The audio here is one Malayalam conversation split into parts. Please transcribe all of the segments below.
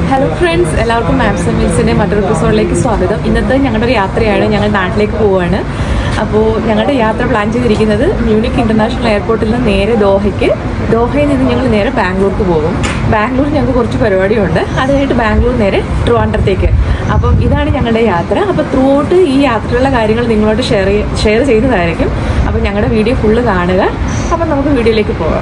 ഹലോ ഫ്രണ്ട്സ് എല്ലാവർക്കും മാപ്സ് മീൽസിൻ്റെ മറ്റൊരു എപ്പിസോഡിലേക്ക് സ്വാഗതം ഇന്നത്തെ ഞങ്ങളുടെ ഒരു യാത്രയാണ് ഞങ്ങൾ നാട്ടിലേക്ക് പോവുകയാണ് അപ്പോൾ ഞങ്ങളുടെ യാത്ര പ്ലാൻ ചെയ്തിരിക്കുന്നത് മ്യൂണിക് ഇൻ്റർനാഷണൽ എയർപോർട്ടിൽ നിന്ന് നേരെ ദോഹയ്ക്ക് ദോഹയിൽ നിന്ന് ഞങ്ങൾ നേരെ ബാംഗ്ലൂർക്ക് പോകും ബാംഗ്ലൂർ ഞങ്ങൾക്ക് കുറച്ച് പരിപാടിയുണ്ട് അത് കഴിഞ്ഞിട്ട് ബാംഗ്ലൂർ നേരെ ട്രിവാൻഡ്രത്തേക്ക് അപ്പം ഇതാണ് ഞങ്ങളുടെ യാത്ര അപ്പോൾ ത്രൂ ഔട്ട് ഈ യാത്രയിലുള്ള കാര്യങ്ങൾ നിങ്ങളോട് ഷെയർ ഷെയർ ചെയ്യുന്നതായിരിക്കും അപ്പോൾ ഞങ്ങളുടെ വീഡിയോ ഫുള്ള് കാണുക അപ്പം നമുക്ക് വീഡിയോയിലേക്ക് പോകാം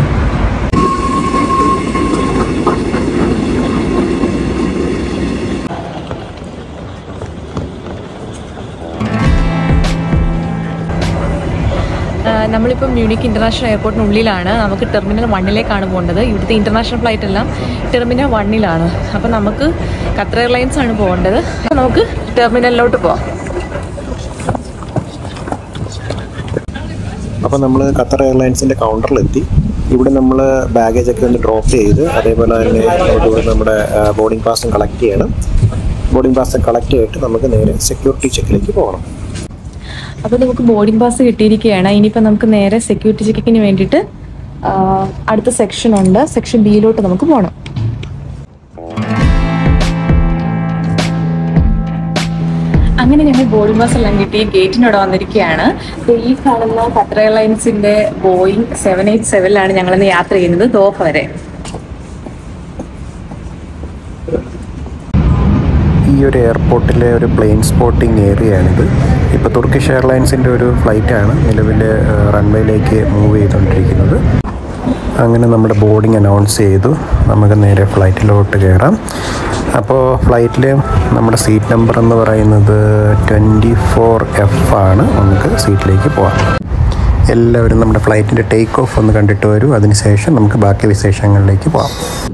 ആഹ് നമ്മളിപ്പോൾ മ്യൂണിക് ഇൻ്റർനാഷണൽ എയർപോർട്ടിനുള്ളിലാണ് നമുക്ക് ടെർമിനൽ വണ്ണിലേക്കാണ് പോകേണ്ടത് ഇവിടുത്തെ ഇൻ്റർനാഷണൽ ഫ്ലൈറ്റ് എല്ലാം ടെർമിനൽ വണ്ണിലാണ് അപ്പോൾ നമുക്ക് ഖത്തർ എയർലൈൻസ് ആണ് പോകേണ്ടത് അപ്പോൾ നമുക്ക് ടെർമിനലിലോട്ട് പോവാം അപ്പോൾ നമ്മൾ ഖത്തർ എയർലൈൻസിൻ്റെ കൗണ്ടറിലെത്തി ഇവിടെ നമ്മൾ ബാഗേജ് ഒക്കെ ഒന്ന് ഡ്രോപ്പ് ചെയ്ത് അതേപോലെ തന്നെ ഇവിടെ നമ്മുടെ ബോർഡിംഗ് പാസും കളക്ട് ചെയ്യണം ബോർഡിംഗ് പാസ് കളക്ട് ചെയ്തിട്ട് നമുക്ക് നേരെ സെക്യൂരിറ്റി ചെക്കിലേക്ക് പോകണം അപ്പോൾ നമുക്ക് ബോർഡിംഗ് പാസ് കിട്ടിയിരിക്കുകയാണ് ഇനിയിപ്പോൾ നമുക്ക് നേരെ സെക്യൂരിറ്റി ചെക്കിങ്ങിന് വേണ്ടിയിട്ട് ആഹ് അടുത്ത സെക്ഷൻ ഉണ്ട് സെക്ഷൻ ബിയിലോട്ട് നമുക്ക് പോകണം അങ്ങനെ ഞങ്ങൾ ബോർഡിംഗ് പാസ് എല്ലാം കിട്ടി ഗേറ്റിനോട് വന്നിരിക്കുകയാണ് ദേ ഈ കാണുന്ന ഖത്തർ എയർലൈൻസിന്റെ ബോയിങ് സെവൻ എയ്റ്റ് സെവനിലാണ് ഞങ്ങളിന്ന് യാത്ര ചെയ്യുന്നത് ദോഹ വരെ ഈ ഒരു എയർപോർട്ടിലെ ഒരു പ്ലെയിൻ സ്പോട്ടിംഗ് ഏരിയയാണിത് ഇപ്പോൾ തുർക്കിഷ് എയർലൈൻസിൻ്റെ ഒരു ഫ്ലൈറ്റാണ് നിലവിൽ റൺവേയിലേക്ക് മൂവ് ചെയ്തുകൊണ്ടിരിക്കുന്നത് അങ്ങനെ നമ്മുടെ ബോർഡിംഗ് അനൗൺസ് ചെയ്തു നമുക്ക് നേരെ ഫ്ലൈറ്റിലോട്ട് കയറാം അപ്പോൾ ഫ്ലൈറ്റിൽ നമ്മുടെ സീറ്റ് നമ്പർ എന്ന് പറയുന്നത് ട്വൻറ്റി ഫോർ എഫ് ആണ് നമുക്ക് സീറ്റിലേക്ക് പോകാം എല്ലാവരും നമ്മുടെ ഫ്ലൈറ്റിൻ്റെ ടേക്ക് ഓഫ് ഒന്ന് കണ്ടിട്ട് വരൂ അതിനുശേഷം നമുക്ക് ബാക്കി വിശേഷങ്ങളിലേക്ക് പോകാം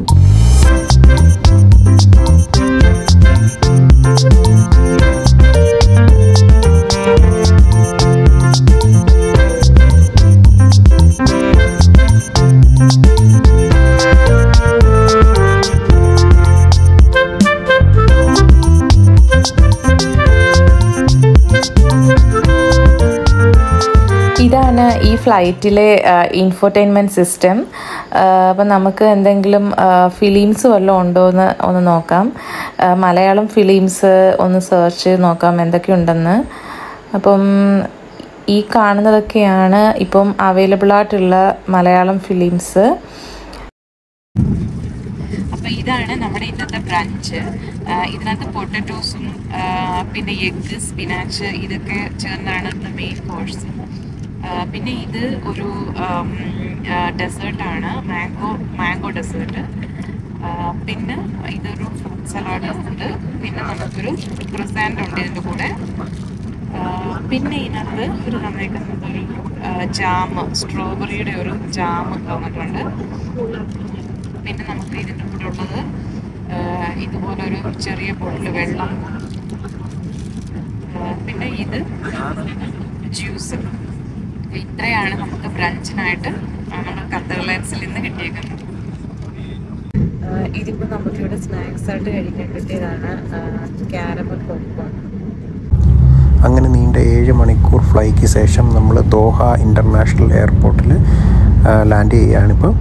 ഇതാണ് ഈ ഫ്ലൈറ്റിലെ ഇൻഫോർടൈൻമെൻറ്റ് സിസ്റ്റം അപ്പം നമുക്ക് എന്തെങ്കിലും ഫിലിംസ് വല്ലതും ഉണ്ടോ എന്ന് ഒന്ന് നോക്കാം ആ, മലയാളം ഫിലിംസ് ഒന്ന് സെർച്ച് ചെയ്ത് നോക്കാം എന്തൊക്കെയുണ്ടെന്ന് അപ്പം ഈ കാണുന്നതൊക്കെയാണ് ഇപ്പം അവൈലബിൾ ആയിട്ടുള്ള മലയാളം ഫിലിംസ് അപ്പോൾ ഇതാണ് നമ്മുടെ ഇന്നത്തെ ബ്രഞ്ച് ഇതിനകത്ത് പൊട്ടറ്റോസും പിന്നെ എഗ്ഗ് സ്പിനാച്ച് ഇതൊക്കെ ചേർന്നാണ് മെയിൻ കോഴ്സ് പിന്നെ ഇത് ഒരു ഡെസേർട്ടാണ് മാംഗോ മാംഗോ ഡെസേർട്ട് പിന്നെ ഇതൊരു ഫ്രൂട്ട് സലാഡ് ഉണ്ട് പിന്നെ നമുക്കൊരു ക്രിസാൻഡ് ഉണ്ട് ഇതിൻ്റെ കൂടെ ആ, പിന്നെ ഇതിനകത്ത് ഒരു തന്നേക്കുന്നത് ഒരു ജാം സ്ട്രോബെറിയുടെ ഒരു ജാം തന്നിട്ടുണ്ട് പിന്നെ നമുക്ക് ഇതിൻ്റെ കൂടെ ഉള്ളത് ആ, ഇതുപോലൊരു ചെറിയ ബോട്ടിൽ വെള്ളം ആ, പിന്നെ ഇത് ജ്യൂസ് ഇത്രയാണ് നമുക്ക് ബ്രഞ്ചിനായിട്ട് നമ്മൾ ഖത്തർ എയർലൈൻസിൽ നിന്ന് കിട്ടിയേക്കുന്നത് ഇതിപ്പോൾ നമുക്കിവിടെ സ്നാക്സ് ആയിട്ട് കഴിക്കാൻ കിട്ടിയതാണ് ക്യാരമൽ പോപ്കോൺ അങ്ങനെ നീണ്ട ഏഴ് മണിക്കൂർ ഫ്ലൈക്ക് ശേഷം നമ്മൾ ദോഹ ഇൻ്റർനാഷണൽ എയർപോർട്ടിൽ ലാൻഡ് ചെയ്യുകയാണിപ്പോൾ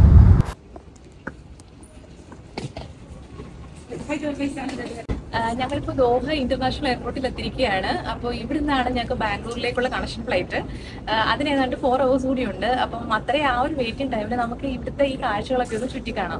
ഞങ്ങളിപ്പോൾ ദോഹ ഇന്റർനാഷണൽ എയർപോർട്ടിൽ എത്തിയിരിക്കുകയാണ് അപ്പോൾ ഇവിടെ നിന്നാണ് ഞങ്ങൾക്ക് ബാംഗ്ലൂരിലേക്കുള്ള കണക്ഷൻ ഫ്ലൈറ്റ് അതിന് ഏതാണ്ട് ഫോർ അവേഴ്സ് കൂടി ഉണ്ട് അപ്പം അത്രയും ആ ഒരു വെയിറ്റിംഗ് ടൈമിൽ നമുക്ക് ഇവിടുത്തെ ഈ കാഴ്ചകളൊക്കെ ഒന്ന് ചുറ്റിക്കാണാം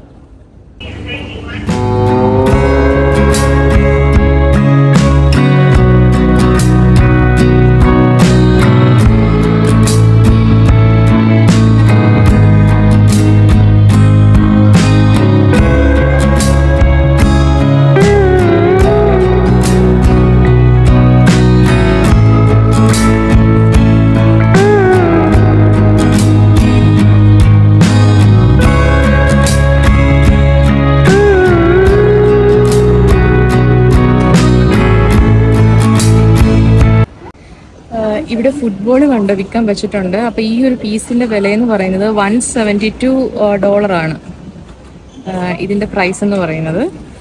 ആഹ് ഇവിടെ ഫുട്ബോൾ കണ്ട് വിൽക്കാൻ വെച്ചിട്ടുണ്ട് അപ്പൊ ഈ ഒരു പീസിന്റെ വില എന്ന് പറയുന്നത് വൺ സെവൻറ്റി ടു ഡോളർ ആണ് ആഹ് ഇതിന്റെ പ്രൈസ് എന്ന് പറയുന്നത്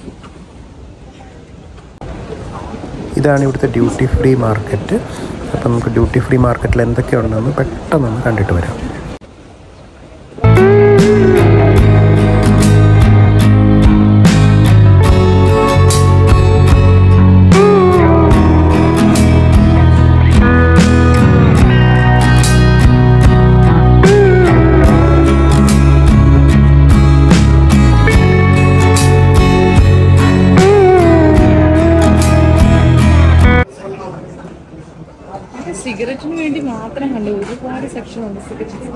ഇതാണ് ഇവിടുത്തെ ഡ്യൂട്ടി ഫ്രീ മാർക്കറ്റ് അപ്പം നമുക്ക് ഡ്യൂട്ടി ഫ്രീ മാർക്കറ്റിൽ എന്തൊക്കെയുണ്ടെന്ന് പെട്ടെന്നൊന്ന് കണ്ടിട്ട് വരാം സിഗരറ്റിന് വേണ്ടി മാത്രം കണ്ടു ഒരുപാട് സെക്ഷൻ ഉണ്ട് സിഗരറ്റ്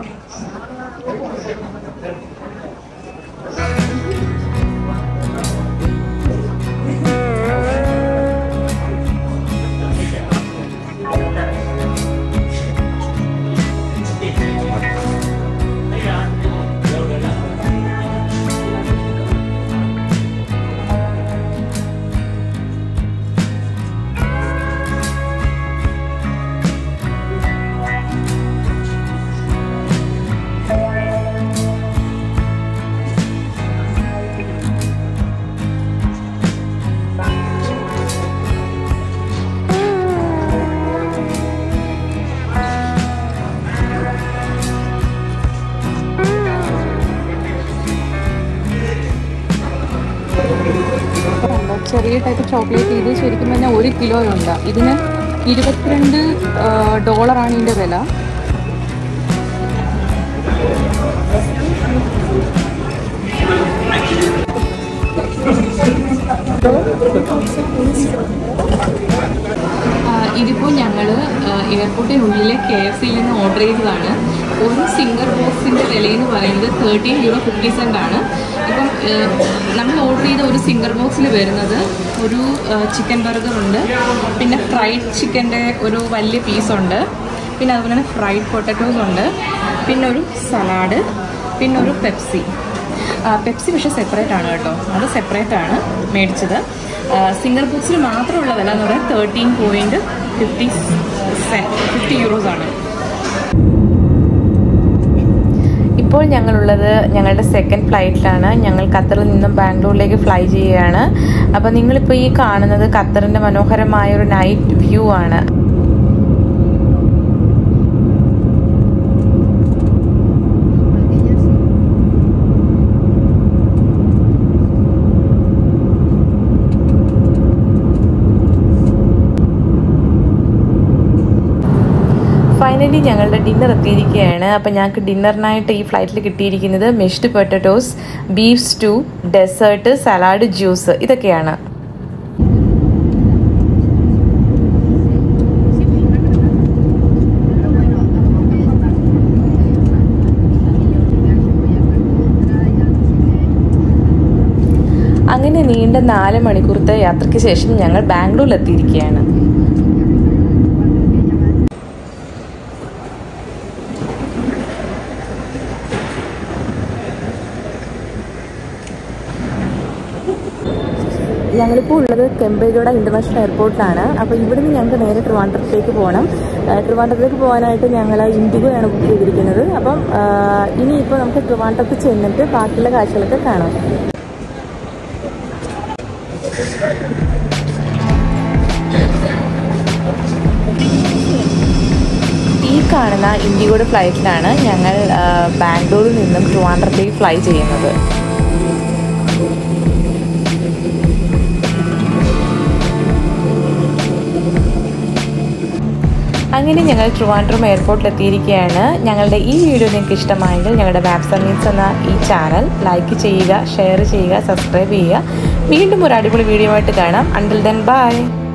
ചെറിയ ടൈപ്പ് ചോക്ലേറ്റ് ഇത് ശരിക്കും പറഞ്ഞാൽ ഒരു കിലോയുണ്ട് ഇതിന് ഇരുപത്തിരണ്ട് ഡോളറാണ് ഇതിൻ്റെ വില ഇതിപ്പോൾ ഞങ്ങൾ എയർപോർട്ടിനുള്ളിലെ കെ എഫ് സിയിൽ നിന്ന് ഓർഡർ ചെയ്തതാണ് ഒരു സിംഗർ ബോക്സിൻ്റെ വിലയെന്ന് പറയുന്നത് തേർട്ടീൻ യൂറോ ഫിഫ്റ്റി സെൻ്റ് ആണ് ഇപ്പം ഏഹ്, നമ്മൾ ഓർഡർ ചെയ്ത ഒരു സിംഗർ ബോക്സിൽ വരുന്നത് ഒരു ചിക്കൻ ബർഗർ ഉണ്ട് പിന്നെ ഫ്രൈഡ് ചിക്കൻ്റെ ഒരു വലിയ പീസുണ്ട് പിന്നെ അതുപോലെ തന്നെ ഫ്രൈഡ് പൊട്ടറ്റോസ് ഉണ്ട് പിന്നെ ഒരു സലാഡ് പിന്നെ ഒരു പെപ്സി ആ, പെപ്സി പക്ഷേ സെപ്പറേറ്റ് ആണ് കേട്ടോ അത് സെപ്പറേറ്റ് ആണ് മേടിച്ചത് സിംഗർ ബോക്സിൽ മാത്രമുള്ള വില എന്ന് പറയുന്നത് thirteen point fifty fifty euros ആണ് ഇപ്പോൾ ഞങ്ങളുള്ളത് ഞങ്ങളുടെ സെക്കൻഡ് ഫ്ലൈറ്റിലാണ് ഞങ്ങൾ ഖത്തറിൽ നിന്നും ബാംഗ്ലൂരിലേക്ക് ഫ്ലൈ ചെയ്യുകയാണ് അപ്പോൾ നിങ്ങളിപ്പോൾ ഈ കാണുന്നത് ഖത്തറിൻ്റെ മനോഹരമായ ഒരു നൈറ്റ് വ്യൂ ആണ് ഫൈനലി ഞങ്ങളുടെ ഡിന്നർ എത്തിയിരിക്കുകയാണ് അപ്പോൾ ഞങ്ങൾക്ക് ഡിന്നറിനായിട്ട് ഈ ഫ്ലൈറ്റിൽ കിട്ടിയിരിക്കുന്നത് mashed potatoes beef stew dessert salad juice ഇതൊക്കെയാണ് അങ്ങനെ നീണ്ട നാല് മണിക്കൂറത്തെ യാത്രയ്ക്ക് ശേഷം ഞങ്ങൾ ബാംഗ്ലൂരിൽ എത്തിയിരിക്കുകയാണ് ഞങ്ങളിപ്പോൾ ഉള്ളത് കെമ്പേഗോഡ ഇൻ്റർനാഷണൽ എയർപോർട്ടിലാണ് അപ്പോൾ ഇവിടുന്ന് ഞങ്ങൾക്ക് നേരെ ട്രിവാൻഡ്രത്തേക്ക് പോകണം ആ, ട്രിവാൻഡ്രത്തേക്ക് പോകാനായിട്ട് ഞങ്ങൾ ഇൻഡിഗോയാണ് ബുക്ക് ചെയ്തിരിക്കുന്നത് അപ്പം ആ, ഇനിയിപ്പോൾ നമുക്ക് ട്രിവാൻഡ്രത്ത് ചെന്നിട്ട് ബാക്കിയുള്ള കാഴ്ചകളൊക്കെ കാണാം ഈ കാണുന്ന ഇൻഡിഗോയുടെ ഫ്ലൈറ്റിലാണ് ഞങ്ങൾ ആ, ബാംഗ്ലൂരിൽ നിന്നും ട്രിവാൻഡ്രത്തേക്ക് ഫ്ലൈ ചെയ്യുന്നത് അങ്ങനെ ഞങ്ങൾ ട്രിവാൻഡ്രം എയർപോർട്ടിൽ എത്തിയിരിക്കുകയാണ് ഞങ്ങളുടെ ഈ വീഡിയോ നിങ്ങൾക്ക് ഇഷ്ടമായെങ്കിൽ ഞങ്ങളുടെ മാപ്സ് മീൻസ് എന്ന ഈ ചാനൽ ലൈക്ക് ചെയ്യുക ഷെയർ ചെയ്യുക സബ്സ്ക്രൈബ് ചെയ്യുക വീണ്ടും ഒരു അടിപൊളി വീഡിയോ ആയിട്ട് കാണാം അണ്ടിൽ ദെൻ ബൈ